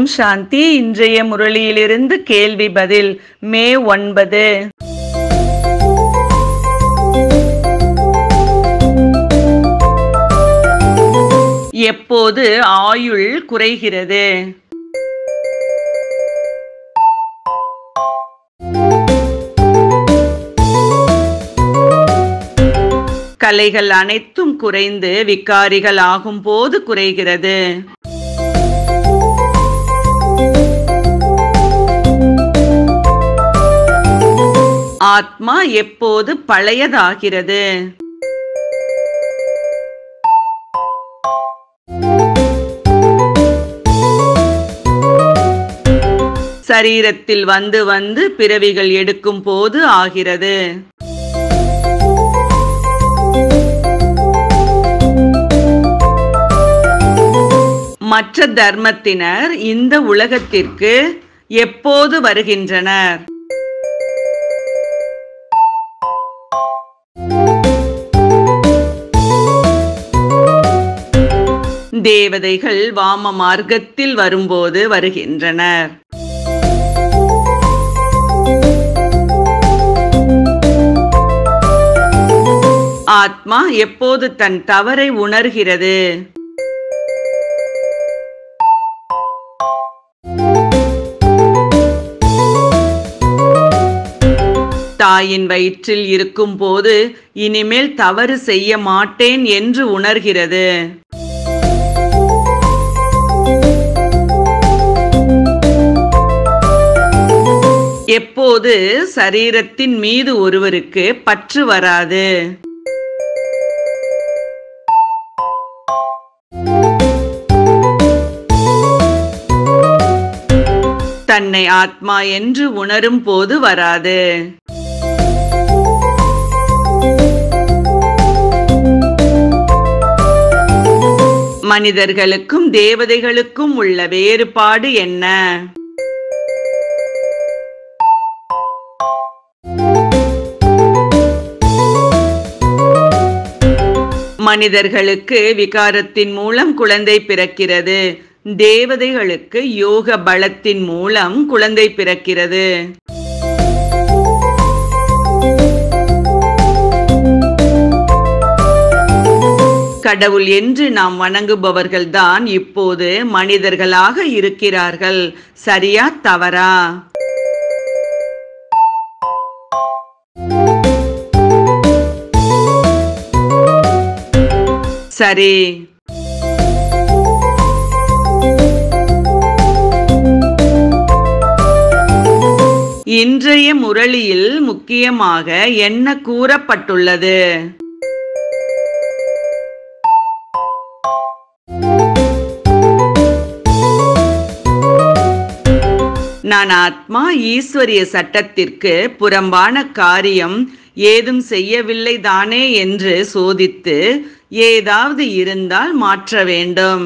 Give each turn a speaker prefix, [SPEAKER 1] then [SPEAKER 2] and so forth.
[SPEAKER 1] ஓம் சாந்தி இன்றைய முரளியிலிருந்து கேள்வி பதில் மே ஒன்பது எப்போது ஆயுள் குறைகிறது கலைகள் அனைத்தும் குறைந்து விகாரிகள் ஆகும் போது குறைகிறது ஆத்மா எப்போது பழையதாகிறது சரீரத்தில் வந்து வந்து பிறவிகள் எடுக்கும் போது ஆகிறது மற்ற தர்மத்தினர் இந்த உலகத்திற்கு எப்போது வருகின்றனர் தேவதைகள் வாம மார்க்கத்தில் வரும்போது வருகின்றனர் ஆத்மா எப்போது தன் தவறை உணர்கிறது தாயின் வயிற்றில் இருக்கும் போது இனிமேல் தவறு செய்ய மாட்டேன் என்று உணர்கிறது எப்போது சரீரத்தின் மீது ஒருவருக்கு பற்று வராது தன்னை ஆத்மா என்று உணரும் போது வராது மனிதர்களுக்கும் தேவதைகளுக்கும் உள்ள வேறுபாடு என்ன மனிதர்களுக்கு விகாரத்தின் மூலம் குழந்தை பிறக்கிறது தேவதைகளுக்கு யோக பலத்தின் மூலம் குழந்தை பிறக்கிறது கடவுள் என்று நாம் வணங்குபவர்கள்தான் இப்போது மனிதர்களாக இருக்கிறார்கள் சரியா தவறா சரி இன்றைய முரளியில் முக்கியமாக என்ன கூறப்பட்டுள்ளது நான் ஆத்மா ஈஸ்வரிய சட்டத்திற்கு புறம்பான காரியம் ஏதும் செய்யவில்லை தானே என்று சோதித்து ஏதாவது இருந்தால் மாற்ற வேண்டும்